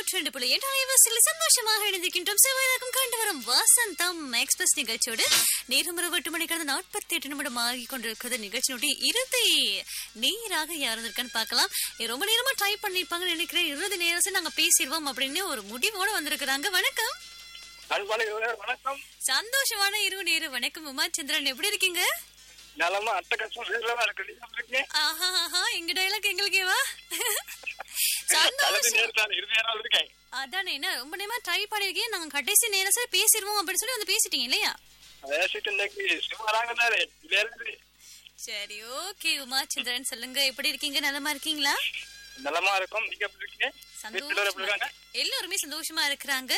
நூற்றி ரெண்டு புள்ளி எட்டு அலைவாசிகளை சந்தோஷமாக இணைந்திருக்கின்றோம் செவ்வாய்க்கும் கண்டு வரும் வசந்தம் எக்ஸ்பிரஸ் நிகழ்ச்சியோடு நேரம் ஒரு எட்டு மணி கடந்த நாற்பத்தி எட்டு நிமிடம் ஆகி கொண்டிருக்கிறது நிகழ்ச்சியினுடைய இறுதி நேராக யார் இருக்கான்னு பார்க்கலாம் இது ரொம்ப நேரமா ட்ரை பண்ணிருப்பாங்கன்னு நினைக்கிறேன் இறுதி நேரம் நாங்க பேசிடுவோம் அப்படின்னு ஒரு முடிவோட வந்திருக்கிறாங்க வணக்கம் அன்பான இளைஞர் வணக்கம் சந்தோஷமான இரவு நேரம் வணக்கம் உமாச்சந்திரன் எப்படி இருக்கீங்க நலமா அட்டகட்சம் வேறவா இருக்கு நீங்க எப்படி இருக்கீங்க? ஆஹா ஆஹா எங்க டைலாக் எங்களுக்கேவா கலந்து சந்தோஷம் நேரத்தால இறுதி நேரம் இருக்கேன் அதானே என்ன ரொம்ப நேரமா ட்ரை பண்ணிருக்கீங்க நாங்க கடைசி நேரத்துல பேசிடுவோம் அப்படின்னு சொல்லி வந்து பேசிட்டீங்க இல்லையா பேசிட்டு இன்னைக்கு சிவராங்கனாரு இதுல இருந்து சரி ஓகே உமாச்சந்திரன் சொல்லுங்க எப்படி இருக்கீங்க நலமா இருக்கீங்களா நலமா இருக்கும் நீங்க எப்படி இருக்கீங்க வீட்டுல எப்படி சந்தோஷமா இருக்காங்க எல்லாருமே சந்தோஷமா இருக்கிறாங்க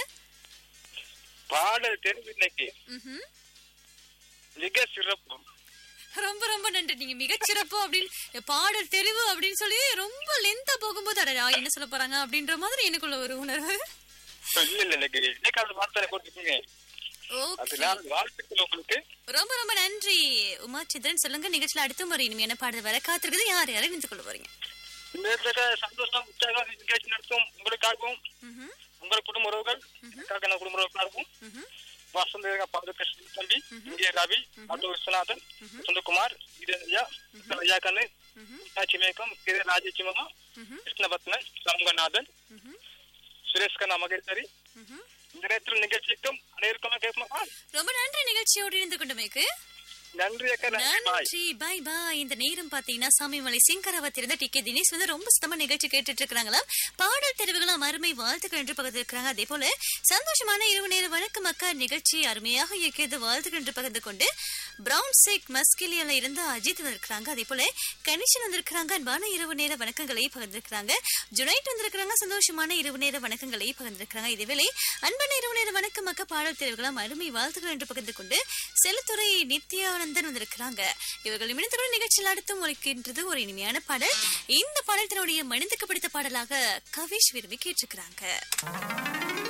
பாடல் தெரிஞ்சு இன்னைக்கு ம்ஹும். மிக சிறப்பு ரொம்ப ரொம்ப நன்றி நீங்க மிகச்சிறப்பு அப்படின்னு பாடல் தெரிவு அப்படின்னு சொல்லி ரொம்ப லென்த்தா போகும்போது அடடா என்ன சொல்ல போறாங்க அப்படின்ற மாதிரி எனக்குள்ள ஒரு உணர்வு இல்ல இல்ல இன்னைக்கு இன்னைக்காவது வார்த்தை கொடுத்துருக்கீங்க ஓகே அதனால வாழ்த்துக்கள் உங்களுக்கு ரொம்ப ரொம்ப நன்றி உமாச்சந்திரன் சொல்லுங்க நிகழ்ச்சியில அடுத்த முறை இனிமையான பாடல் வர காத்திருக்குது யார் யாரை நின்று கொள்ள போறீங்க இந்த இடத்துல சந்தோஷம் உற்சாகம் நிகழ்ச்சி நடத்தும் உங்களுக்காகவும் ம்ஹும். உங்கள் குடும்ப உறவுகள் எனக்காக என் குடும்ப உறவுகளுக்காகவும் ம்ஹும். வசந்த பாதுகிருஷ்ணன் தம்பி இங்கே ரவி ஆட்டோ விஸ்வநாதன் சுந்தகுமார் ஐயா ஐயா கண்ணு சிமேகம் கிர ராஜச்சிமமா கிருஷ்ணபத்மன் சமூகநாதன் ம்ஹும். சுரேஷ் கண்ணா மகேஸ்வரி ம்ஹும். இந்த நேரத்தில் நிகழ்ச்சிக்கும் அனைவருக்கும் கேட்குமா ரொம்ப நன்றி நிகழ்ச்சியோடு இணைந்து கொண்டமைக்கு நன்றி அக்கா நன்றி பாய் நன்றி பை பாய் இந்த நேரம் பாத்தீங்கன்னா சாமிமலை சிங்கராவத்திலிருந்து டி கே தினேஷ் வந்து ரொம்ப சுத்தமா நிகழ்ச்சி கேட்டுட்டு இருக்காங்களா பாடல் தெரிவுகளும் அருமை வாழ்த்துக்கள் என்று பகிர்ந்து இருக்கிறாங்க அதே போல சந்தோஷமான இரவு நேர வணக்கம் அக்கா நிகழ்ச்சி அருமையாக இயக்கியது வாழ்த்துக்கள் என்று பகிர்ந்து கொண்டு பிரவுன் சேக் மஸ்கிலியால இருந்து அஜித் வந்திருக்கிறாங்க அதே போல கணேசன் வந்திருக்கிறாங்க அன்பான இரவு நேர வணக்கங்களை பகிர்ந்திருக்கிறாங்க ஜுனைட் வந்திருக்கிறாங்க சந்தோஷமான இரவு நேர வணக்கங்களை பகிர்ந்திருக்கிறாங்க இதேவேளை அன்பான இரவு நேர வணக்கம் அக்கா பாடல் தெரிவுகளும் அருமை வாழ்த்துக்கள் என்று பகிர்ந்து கொண்டு செலுத்துறை நித்யானந்தன் வந்திருக்கிறாங்க இவர்கள் இணைந்துள்ள நிகழ்ச்சியில் அடுத்தும் ஒழிக்கின்றது ஒரு இனிமையான பாடல் இந்த பாடல் தன்னுடைய மனிதக்கு பிடித்த பாடலாக கவிஷ் விரும்பி கேட்டிருக்கிறாங்க